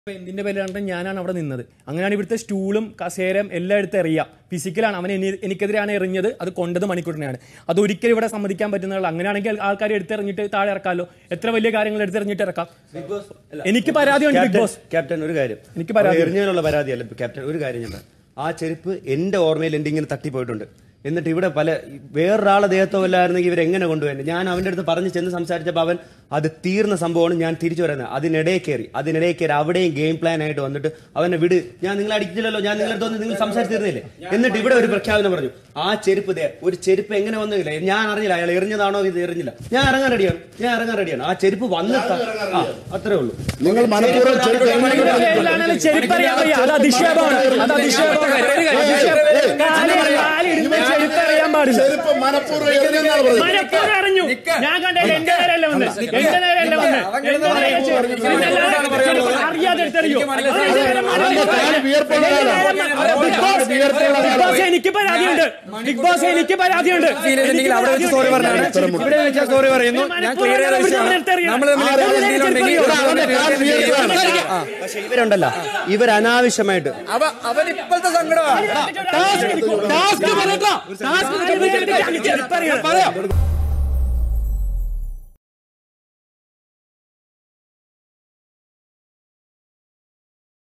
ഇപ്പൊ എന്തിന്റെ പേരിലാണ് ഞാനാണ് അവിടെ നിന്നത് അങ്ങനെയാണ് ഇവിടുത്തെ സ്റ്റൂളും കസേരയും എല്ലാം എടുത്ത് എറിയാം ഫിസിക്കലാണ് അവൻ എനി- എനിക്കെതിരെയാണ് എറിഞ്ഞത് അത് കൊണ്ടത് മണിക്കൂറിനെയാണ് അത് ഒരിക്കലും ഇവിടെ സമ്മതിക്കാൻ പറ്റുന്നതല്ല അങ്ങനെയാണെങ്കിൽ ആൾക്കാർ എടുത്തെറിഞ്ഞിട്ട് താഴെ ഇറക്കാമല്ലോ എത്ര വലിയ കാര്യങ്ങൾ എടുത്തെറിഞ്ഞിട്ട് ഇറക്കാം എനിക്ക് പരാതിയുണ്ട് ബിഗ് ബോസ് ക്യാപ്റ്റൻ ഒരു കാര്യം എനിക്ക് പരാതി അവൻ എറിഞ്ഞതിനുള്ള പരാതിയല്ല ക്യാപ്റ്റൻ ഒരു കാര്യം ഞാൻ പറയാം. ആ ചെരുപ്പ് എന്റെ ഓർമ്മയിൽ എന്റെ ഇങ്ങനെ തട്ടിപ്പോയിട്ടുണ്ട് എന്നിട്ട് ഇവിടെ പല വേറൊരാളെ ദേഹത്തോ അല്ലായിരുന്നെങ്കിൽ ഇവരെങ്ങനെ കൊണ്ടുപോയി ഞാൻ അവന്റെ അടുത്ത് പറഞ്ഞ് ചെന്ന് സംസാരിച്ചപ്പോൾ അവൻ അത് തീർന്ന സംഭവമാണ് ഞാൻ തിരിച്ചു പറയുന്നത് അതിനിടയിൽ കയറി അതിനിടയിൽ കയറി അവിടെയും ഗെയിം പ്ലാൻ ആയിട്ട് വന്നിട്ട് അവനെ വിട് ഞാൻ നിങ്ങളെ അടിക്കില്ലല്ലോ ഞാൻ നിങ്ങളുടെ അടുത്ത് വന്ന് നിങ്ങൾ സംസാരിച്ച് തീർന്നില്ലേ എന്നിട്ട് ഇവിടെ ഒരു പ്രഖ്യാപനം പറഞ്ഞു ആ ചെരുപ്പ് ദേ ഒരു ചെരുപ്പ് എങ്ങനെ വന്നില്ല ഞാൻ അറിഞ്ഞില്ല അയാൾ എറിഞ്ഞതാണോ ഇത് എറിഞ്ഞില്ല ഞാൻ ഇറങ്ങാൻ റെഡിയാണ് ഞാൻ ഇറങ്ങാൻ റെഡിയാണ് ആ ചെരുപ്പ് വന്നിട്ട് ആ അത്രേ ഉള്ളൂ നിങ്ങൾ മനഃപൂർവ്വം ചെരുപ്പ് എങ്ങനെ ഇതിന്റെ പേരിലാണെങ്കിൽ ചെരുപ്പറിയാൻ വയ്യ അത് അധിക്ഷേപമാണ് അത് അധിക്ഷേപമാണ് അധിക്ഷേപം. കാല് കാലിടുമ്പോ ചെരുപ്പറിയാൻ പാടില്ല ചെരുപ്പ് മനഃപൂർവ്വം എറിഞ്ഞെന്നാണ് പറഞ്ഞത് മലപ്പുറം അറിഞ്ഞു ഞാൻ കണ്ടത് എന്റെ നേരല്ല വന്ന് എന്റെ നേരല്ല വന്ന് എന്റെ നേരെ ചെ- പിന്നല്ലാതെ അറിയാതെ എടുത്തെറിയോ അവന്റെ കാല് വിയർപ്പുള്ള കാലാണ്. ബിഗ് ബോസ് ബിഗ് ബോസ് എനിക്ക് പരാതിയുണ്ട് ബിഗ് ബോസ് എനിക്ക് പരാതിയുണ്ട് ചെയ്തിട്ടുണ്ടെങ്കിൽ അവിടെ വെച്ച് സോറി പറഞ്ഞാണ് ഇവിടെ വെച്ച് സോറി പറയുന്നു ഞാൻ ക്ലിയർ ചെയ്ത വിഷയമാണ് നമ്മൾ തമ്മിൽ എന്തെങ്കിലും ഉണ്ടെങ്കിൽ അവന്റെ കാല് വിയർപ്പുള്ളതാണ്. പക്ഷെ ഇവരുണ്ടല്ലോ ഇവർ അനാവശ്യമായിട്ട് അവ അവൻ ഇപ്പോഴത്തെ സങ്കടമാണ് ടാസ്ക് പറയട്ടോ ടാസ്ക് ചെരുപ്പറിയണം